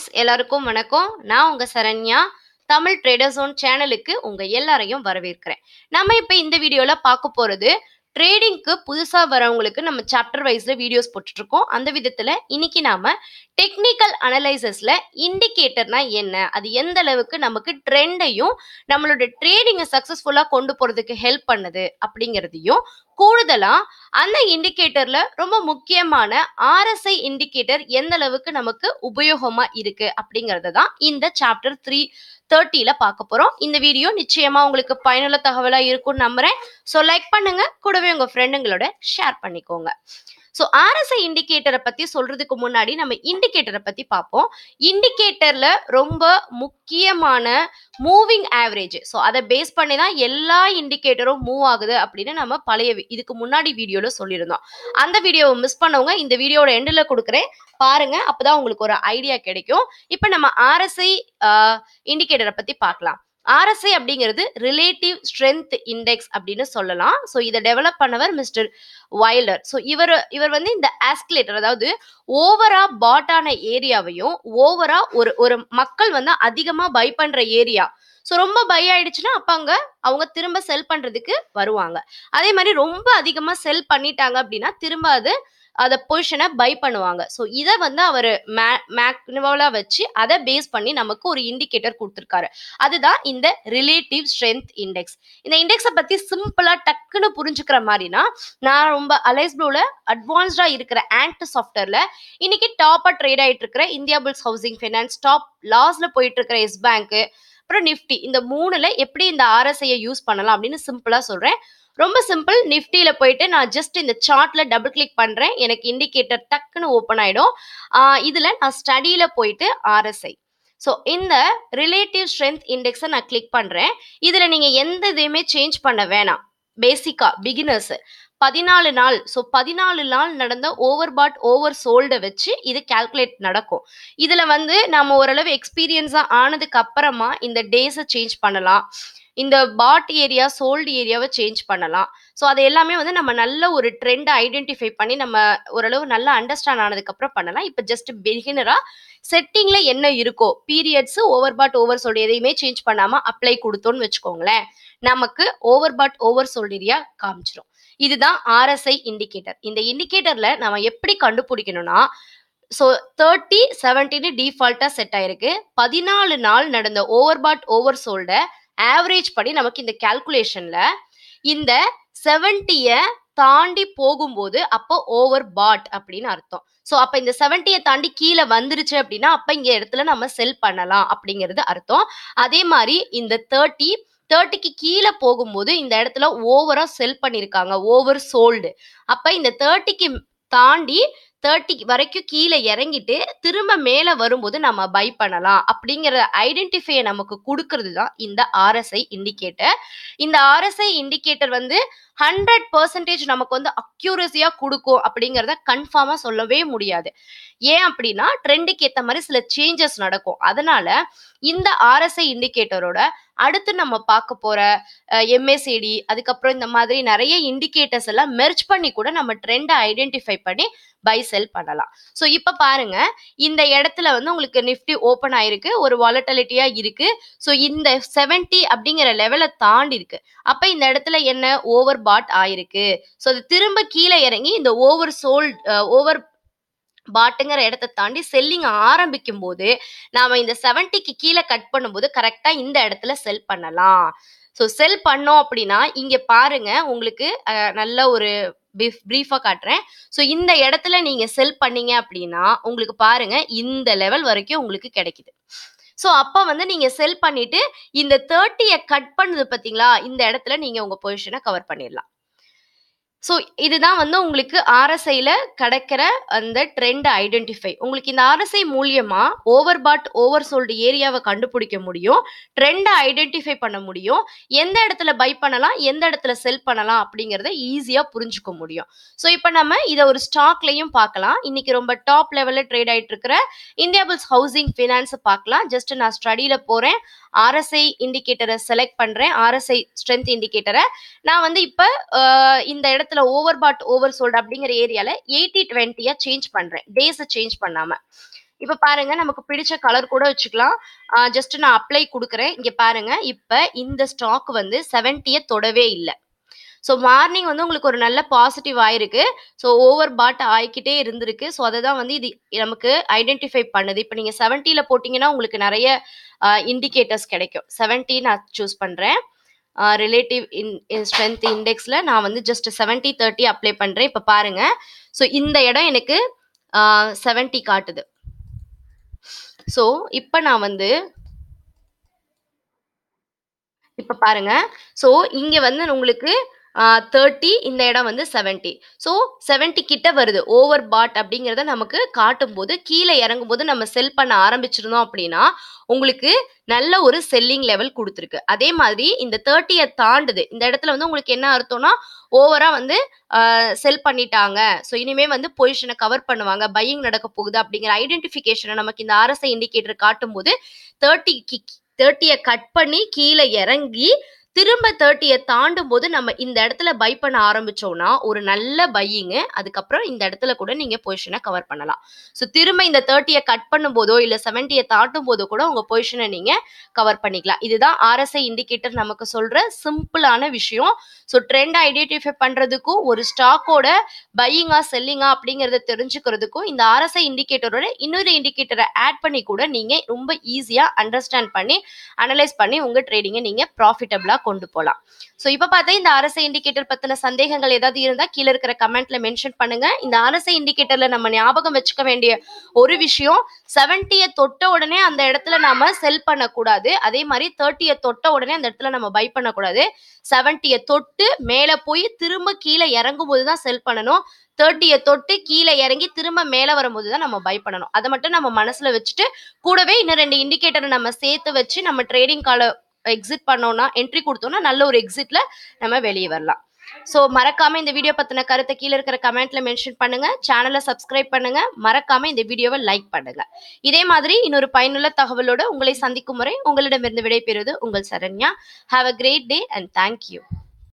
friends எல்லாருக்கும் வணக்கம் நான் உங்க சரண்யா தமிழ் ட்ரேடர் ஜோன் சேனலுக்கு உங்க எல்லாரையும் வரவேற்கிறேன் நம்ம இப்போ இந்த வீடியோல பார்க்க போறது ட்ரேடிங்க்கு புதுசா வரவங்களுக்கு நம்ம சாப்டர் வைஸ்ல வீடியோஸ் போட்டுட்டு இருக்கோம் அந்த விதத்துல இன்னைக்கு நாம டெக்னிக்கல் அனலைசஸ்ல இண்டிகேட்டர்னா என்ன அது எந்த அளவுக்கு நமக்கு ட்ரெண்டையும் நம்மளோட ட்ரேடிங்கை சக்சஸ்ஃபுல்லா கொண்டு போறதுக்கு ஹெல்ப் பண்ணுது அப்படிங்கிறதையும் கூடுதலா அந்த இண்டிகேட்டர்ல ரொம்ப முக்கியமான ஆர்எஸ்ஐ இண்டிகேட்டர் எந்த அளவுக்கு நமக்கு உபயோகமா இருக்கு அப்படிங்கறத தான் இந்த சாப்டர் த்ரீ தேர்ட்டில பார்க்க போறோம் இந்த வீடியோ நிச்சயமா உங்களுக்கு பயனுள்ள தகவலா இருக்கும்னு நம்புறேன் ஸோ லைக் பண்ணுங்க கூடவே உங்க ஃப்ரெண்டுங்களோட ஷேர் பண்ணிக்கோங்க ஸோ ஆர்எஸ்ஐ இண்டிகேட்டரை பத்தி சொல்றதுக்கு முன்னாடி நம்ம இண்டிகேட்டரை பத்தி பார்ப்போம் இண்டிகேட்டர்ல ரொம்ப முக்கியமான மூவிங் ஆவரேஜ் ஸோ அதை பேஸ் பண்ணி தான் எல்லா இண்டிகேட்டரும் மூவ் ஆகுது அப்படின்னு நம்ம பழைய வி- இதுக்கு முன்னாடி வீடியோல சொல்லியிருந்தோம் அந்த வீடியோவை மிஸ் பண்ணவங்க இந்த வீடியோட எண்டில் கொடுக்குறேன் பாருங்க அப்பதான் உங்களுக்கு ஒரு ஐடியா கிடைக்கும் இப்போ நம்ம ஆர்எஸ்ஐ இண்டிகேட்டரை பத்தி பார்க்கலாம் ஆர்எஸ்ஐ அப்படிங்கிறது ரிலேட்டிவ் ஸ்ட்ரென்த் இண்டெக்ஸ் அப்படின்னு சொல்லலாம் ஸோ இதை டெவலப் பண்ணவர் மிஸ்டர் வைல்டர் ஸோ இவர் இவர் வந்து இந்த ஆஸ்கிலேட்டர் அதாவது ஓவரா பாட்டான ஏரியாவையும் ஓவரா ஒரு ஒரு மக்கள் வந்து அதிகமா பை பண்ற ஏரியா ஸோ ரொம்ப பை ஆயிடுச்சுன்னா அப்ப அங்க அவங்க திரும்ப செல் பண்றதுக்கு வருவாங்க அதே மாதிரி ரொம்ப அதிகமா செல் பண்ணிட்டாங்க அப்படின்னா திரும்ப அது அதை பொசிஷனை பை பண்ணுவாங்க ஸோ இதை வந்து அவர் மே மேக்னிவலா வச்சு அதை பேஸ் பண்ணி நமக்கு ஒரு இண்டிகேட்டர் கொடுத்துருக்காரு அதுதான் இந்த ரிலேட்டிவ் ஸ்ட்ரென்த் இண்டெக்ஸ் இந்த இண்டெக்ஸை பத்தி சிம்பிளா டக்குன்னு புரிஞ்சுக்கிற மாதிரினா நான் ரொம்ப அலைஸ் ப்ளூல அட்வான்ஸ்டா இருக்கிற ஆண்ட் சாஃப்ட்வேர்ல இன்னைக்கு டாப்பா ட்ரேட் ஆயிட்டு இருக்கிற Indiabulls housing finance top லாஸ்ல போயிட்டு இருக்கிற எஸ் பேங்க் அப்புறம் நிஃப்டி இந்த மூணுல எப்படி இந்த ஆர்எஸ்ஐயை யூஸ் பண்ணலாம் அப்படின்னு சிம்பிளா சொல்றேன் ரொம்ப சிம்பிள் நிஃப்டியில போயிட்டு நான் ஜஸ்ட் இந்த சார்ட்ல டபுள் கிளிக் பண்றேன் எனக்கு இண்டிகேட்டர் டக்குன்னு ஓப்பன் ஆயிடும் ஆஹ் இதுல நான் ஸ்டடியில போயிட்டு ஆர்எஸ்ஐ ஸோ இந்த ரிலேட்டிவ் ஸ்ட்ரென்த் இண்டெக்ஸை நான் கிளிக் பண்றேன் இதுல நீங்க எந்த இதையுமே சேஞ்ச் பண்ண வேணாம் பேசிக்கா பிகினர்ஸ் பதினாலு நாள் ஸோ பதினாலு நாள் நடந்த ஓவர் பாட் ஓவர் சோல்டை வச்சு இது கால்குலேட் நடக்கும் இதுல வந்து நம்ம ஓரளவு எக்ஸ்பீரியன்ஸா ஆனதுக்கு அப்புறமா இந்த டேஸை சேஞ்ச் பண்ணலாம் இந்த பாட் ஏரியா சோல்டு ஏரியாவை சேஞ்ச் பண்ணலாம் ஸோ அது எல்லாமே வந்து நம்ம நல்ல ஒரு ட்ரெண்டை ஐடென்டிஃபை பண்ணி நம்ம ஓரளவு நல்லா அண்டர்ஸ்டாண்ட் ஆனதுக்கு அப்புறம் பண்ணலாம் இப்போ ஜஸ்ட் பிகினரா செட்டிங்ல என்ன இருக்கோ periods over bought over sold எதையுமே சேஞ்ச் பண்ணாம அப்ளை கொடுத்தோம்னு வச்சுக்கோங்களேன் நமக்கு over bought over sold area காமிச்சிரும் இதுதான் ஆர்எஸ்ஐ இண்டிகேட்டர் இந்த இண்டிகேட்டர்ல நம்ம எப்படி கண்டுபிடிக்கணும்னா ஸோ தேர்ட்டி செவன்டின்னு டிஃபால்ட்டாக செட் ஆயிருக்கு பதினாலு நாள் நடந்த over bought over sold average படி நமக்கு இந்த கால்குலேஷன்ல இந்த செவன்ட்டிய தாண்டி போகும்போது அப்போ ஓவர் பாட் அப்படின்னு அர்த்தம் ஸோ அப்போ இந்த செவன்ட்டியை தாண்டி கீழே வந்துருச்சு அப்படின்னா அப்போ இங்க இடத்துல நம்ம செல் பண்ணலாம் அப்படிங்கிறது அர்த்தம் அதே மாதிரி இந்த தேர்ட்டி தேர்ட்டிக்கு கீழே போகும்போது இந்த இடத்துல ஓவரா செல் பண்ணியிருக்காங்க ஓவர் சோல்டு அப்ப இந்த தேர்ட்டிக்கு தாண்டி தேர்ட்டி வரைக்கும் கீழே இறங்கிட்டு திரும்ப மேலே வரும்போது நம்ம பை பண்ணலாம் அப்படிங்கிற ஐடென்டிஃபையை நமக்கு கொடுக்கறது தான் இந்த ஆர்எஸ்ஐ இண்டிகேட்டர் இந்த ஆர்எஸ்ஐ இண்டிகேட்டர் வந்து ஹண்ட்ரட் பர்சன்டேஜ் நமக்கு வந்து அக்யூரஸியா கொடுக்கும் அப்படிங்கிறத கன்ஃபார்மா சொல்லவே முடியாது ஏன் அப்படின்னா ட்ரெண்டுக்கு ஏற்ற மாதிரி சில சேஞ்சஸ் நடக்கும் அதனால இந்த ஆர்எஸ்ஐ இண்டிகேட்டரோட அடுத்து நம்ம பார்க்க போற எம்ஏசிடி அதுக்கப்புறம் இந்த மாதிரி நிறைய இண்டிகேட்டர்ஸ் எல்லாம் மெர்ச் பண்ணி கூட நம்ம ட்ரெண்டை ஐடென்டிஃபை பண்ணி பை செல் பண்ணலாம் ஸோ இப்போ பாருங்க இந்த இடத்துல வந்து உங்களுக்கு நிஃப்டி ஓப்பன் ஆயிருக்கு ஒரு வாலட்டிலிட்டியா இருக்கு ஸோ இந்த 70 அப்படிங்கிற லெவலை தாண்டி இருக்கு அப்ப இந்த இடத்துல என்ன ஓவர் பாட் ஆயிருக்கு ஸோ அது திரும்ப கீழே இறங்கி இந்த ஓவர் சோல்ட் ஓவர் பாட்டுங்கிற இடத்த தாண்டி செல்லிங் ஆரம்பிக்கும் போது நாம இந்த 70க்கு கீழே கட் பண்ணும்போது கரெக்டா இந்த இடத்துல செல் பண்ணலாம் ஸோ செல் பண்ணோம் அப்படின்னா இங்க பாருங்க உங்களுக்கு அஹ், நல்ல ஒரு ப்ரீஃபா காட்டுறேன் ஸோ இந்த இடத்துல நீங்க செல் பண்ணீங்க அப்படின்னா உங்களுக்கு பாருங்க இந்த லெவல் வரைக்கும் உங்களுக்கு கிடைக்குது ஸோ அப்போ வந்து நீங்க செல் பண்ணிட்டு இந்த தேர்ட்டியை கட் பண்ணுது பாத்தீங்களா இந்த இடத்துல நீங்க உங்க பொசிஷனை கவர் பண்ணிடலாம் ஸோ இதுதான் வந்து உங்களுக்கு ஆர்எஸ்ஐல கிடைக்கிற அந்த ட்ரெண்ட் ஐடென்டிஃபை உங்களுக்கு இந்த ஆர்எஸ்ஐ மூலியமா ஓவர் பாட் ஓவர் சோல்டு ஏரியாவை கண்டுபிடிக்க முடியும் ட்ரெண்டை ஐடென்டிஃபை பண்ண முடியும் எந்த இடத்துல பை பண்ணலாம் எந்த இடத்துல செல் பண்ணலாம் அப்படிங்கிறத ஈஸியாக புரிஞ்சுக்க முடியும் ஸோ இப்போ நம்ம இதை ஒரு ஸ்டாக்லையும் பார்க்கலாம் இன்னைக்கு ரொம்ப டாப் லெவலில் ட்ரேட் ஆயிட்டு இருக்கிற இந்தியா புல்ஸ் ஹவுசிங் ஃபினான்ஸை பார்க்கலாம் ஜஸ்ட் நான் ஸ்டடியில் போகிறேன் ஆர்எஸ்ஐ இண்டிகேட்டரை செலக்ட் பண்ணுறேன் ஆர்எஸ்ஐ ஸ்ட்ரென்த் இண்டிகேட்டரை நான் வந்து இப்போ இந்த இடத்துல ஓவர் பாட் ஓவர் சோல்டு அப்படிங்கிற ஏரியால எயிட்டி டுவெண்ட்டியா சேஞ்ச் பண்றேன் டேஸை சேஞ்ச் பண்ணாம இப்ப பாருங்க நமக்கு பிடிச்ச கலர் கூட வச்சுக்கலாம் ஜஸ்ட் நான் அப்ளை கொடுக்குறேன் இங்க பாருங்க இப்ப இந்த ஸ்டாக் வந்து செவன்ட்டிய தொடவே இல்லை ஸோ மார்னிங் வந்து உங்களுக்கு ஒரு நல்ல பாசிட்டிவ் ஆயிருக்கு ஸோ ஓவர் பாட் ஆகிக்கிட்டே இருந்திருக்கு ஸோ அதை தான் வந்து இது நமக்கு ஐடென்டிஃபை பண்ணுது இப்போ நீங்கள் செவன்ட்டியில் போட்டிங்கன்னா உங்களுக்கு நிறைய இண்டிகேட்டர்ஸ் கிடைக்கும் செவன்ட்டி நான் சூஸ் பண்ணுறேன் ரிலேட்டிவ் இன் ஸ்ட்ரென்த் இண்டெக்ஸில் நான் வந்து ஜஸ்ட் செவன்ட்டி தேர்ட்டி அப்ளை பண்ணுறேன் இப்போ பாருங்கள் ஸோ இந்த இடம் எனக்கு செவன்ட்டி காட்டுது ஸோ இப்போ நான் வந்து இப்போ பாருங்க ஸோ இங்கே வந்து உங்களுக்கு தேர்ட்டி இந்த இடம் வந்து செவன்ட்டி ஸோ செவன்ட்டி கிட்ட வருது ஓவர் பாட் அப்படிங்கிறத நமக்கு காட்டும் போது கீழே இறங்கும் போது நம்ம செல் பண்ண ஆரம்பிச்சிருந்தோம் அப்படின்னா உங்களுக்கு நல்ல ஒரு செல்லிங் லெவல் கொடுத்துருக்கு அதே மாதிரி இந்த தேர்ட்டியை தாண்டுது இந்த இடத்துல வந்து உங்களுக்கு என்ன அர்த்தம்னா ஓவரா வந்து செல் பண்ணிட்டாங்க ஸோ இனிமே வந்து பொசிஷனை கவர் பண்ணுவாங்க பையிங் நடக்க போகுது அப்படிங்கிற ஐடென்டிஃபிகேஷனை நமக்கு இந்த ஆர்எஸ்ஐ இண்டிகேட்டர் காட்டும் போது தேர்ட்டி தேர்ட்டியை கட் பண்ணி கீழே இறங்கி திரும்ப தேர்ட்டியை தாண்டும் போது நம்ம இந்த இடத்துல பை பண்ண ஆரம்பிச்சோம்னா ஒரு நல்ல பையிங்கு அதுக்கப்புறம் இந்த இடத்துல கூட நீங்க பொசிஷனை கவர் பண்ணலாம் ஸோ திரும்ப இந்த தேர்ட்டியை கட் பண்ணும் போதோ இல்லை செவன்ட்டியை தாண்டும் போதோ கூட உங்க பொசிஷனை நீங்க கவர் பண்ணிக்கலாம் இதுதான் ஆர்எஸ்ஐ இண்டிகேட்டர் நமக்கு சொல்ற சிம்பிளான விஷயம் ஸோ ட்ரெண்ட் ஐடென்டிஃபை பண்றதுக்கும் ஒரு ஸ்டாக்கோட பையிங்கா செல்லிங்கா அப்படிங்கறத தெரிஞ்சுக்கிறதுக்கும் இந்த ஆர்எஸ்ஐ இண்டிகேட்டரோட இன்னொரு இண்டிகேட்டரை ஆட் பண்ணி கூட நீங்க ரொம்ப ஈஸியா அண்டர்ஸ்டாண்ட் பண்ணி அனலைஸ் பண்ணி உங்க ட்ரேடிங்கை நீங்க ப்ராஃபிட்டபிளா கொண்டு போகலாம் ஸோ இப்போ பார்த்தா இந்த ஆர்எஸ்ஐ இண்டிகேட்டர் பத்தின சந்தேகங்கள் ஏதாவது இருந்தா கீழே இருக்கிற கமெண்ட்ல மென்ஷன் பண்ணுங்க இந்த ஆர்எஸ்ஐ இண்டிகேட்டர்ல நம்ம ஞாபகம் வச்சுக்க வேண்டிய ஒரு விஷயம் செவன்ட்டியை தொட்ட உடனே அந்த இடத்துல நாம செல் பண்ணக்கூடாது அதே மாதிரி தேர்ட்டியை தொட்ட உடனே அந்த இடத்துல நம்ம பை பண்ணக்கூடாது செவன்ட்டியை தொட்டு மேலே போய் திரும்ப கீழே இறங்கும் போது தான் செல் பண்ணணும் தேர்ட்டியை தொட்டு கீழே இறங்கி திரும்ப மேலே வரும்போது தான் நம்ம பை பண்ணணும் அதை மட்டும் நம்ம மனசுல வச்சுட்டு கூடவே இன்னும் ரெண்டு இண்டிகேட்டரை நம்ம சேர்த்து வச்சு நம்ம ட்ரேடிங் கால எக்ஸிட் பண்ணோம்னா என்ட்ரி கொடுத்தோம்னா நல்ல ஒரு எக்ஸிட்ல நம்ம வெளியே வரலாம் ஸோ மறக்காம இந்த வீடியோ பத்தின கருத்தை கீழே இருக்கிற கமெண்ட்ல மென்ஷன் பண்ணுங்க சேனலை சப்ஸ்கிரைப் பண்ணுங்க மறக்காம இந்த வீடியோவை லைக் பண்ணுங்க இதே மாதிரி இன்னொரு பயனுள்ள தகவலோட உங்களை சந்திக்கும் முறை உங்களிடமிருந்து விடைபெறுவது உங்கள் Saranya have a great day and thank you